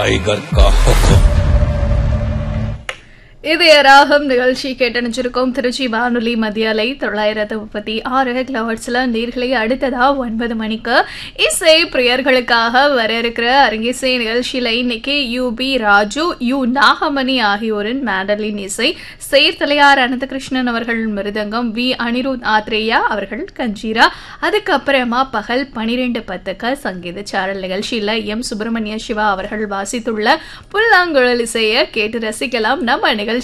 tiger का हुक्म இது ராகம் நிகழ்ச்சி கேட்டணிச்சிருக்கோம் திருச்சி வானொலி மத்திய அலை தொள்ளாயிரத்து முப்பத்தி ஆறு கிலோவர்ட்ஸில் நீர்களை அடுத்ததா ஒன்பது மணிக்கு இசை பிரியர்களுக்காக வர இருக்கிற அரங்கேசை நிகழ்ச்சியில் இன்னைக்கு U P Raju U Nagamani ஆகியோரின் மேடலின் இசை செயற்தலையார் அனந்தகிருஷ்ணன் அவர்கள் மிருதங்கம் வி அனிருத் ஆத்ரேயா அவர்கள் கஞ்சீரா அதுக்கப்புறமா பகல் பனிரெண்டு பத்துக்கு சங்கீத சாரல் நிகழ்ச்சியில் எம் சுப்பிரமணிய சிவா அவர்கள் வாசித்துள்ள புல்லாங்குழல் இசையை கேட்டு ரசிக்கலாம் நம்ம நிகழ்ச்சி